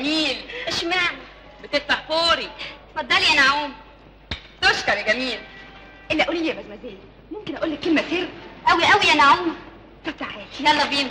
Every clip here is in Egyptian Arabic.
جميل اشمعنى بتدفع فوري اتفضلي يا نعوم تشكر يا جميل الا قولي لي يا مزمزيل ممكن اقول لك كلمه سر قوي قوي يا نعوم طب تعالي يلا بينا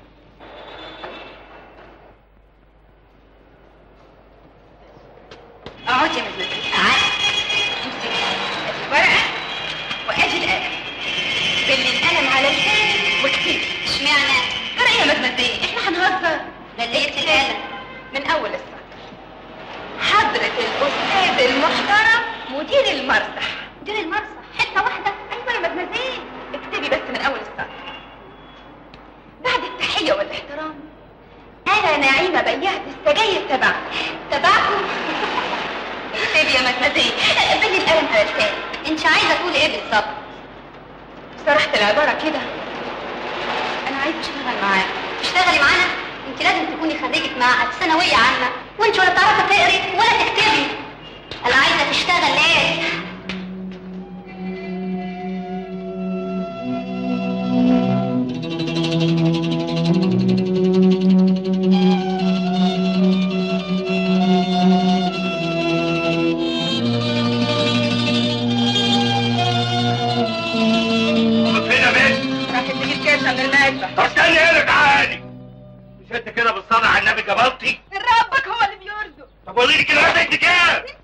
اقعدي يا مزمزيل تعالي امسكي الورقه وادي القلم بلي القلم على لسانك واكتبي اشمعنى ترى ايه يا مزمزيل احنا هنهزر لليت القلم من اول السطر حضرة الاستاذ المحترم مدير المرسح دير المرسى حته واحده ايوه يا مزمزيل اكتبي بس من اول السطر بعد التحيه والاحترام انا نعيمه بياعة السجاير تبعكم تبعكم اكتبي يا مزمزيل بلي القلم على لسانك انت عايزه تقولي ايه بالظبط صرحت العباره كده انا عايزه اشتغل معاك تشتغلي معانا انت لازم تكوني خريجة معهد ثانوية عامة وانت ولا بتعرفي تقري ولا تكتبي انا عايزة تشتغل ايه طب فين يا بنت؟ راح تجيب كاسه من المعده طب استني هنا تعالي مش انت كده بالصلاة على النبي جبلتي؟ ربك هو اللي بيرزق طب وريني كده رزقك كام؟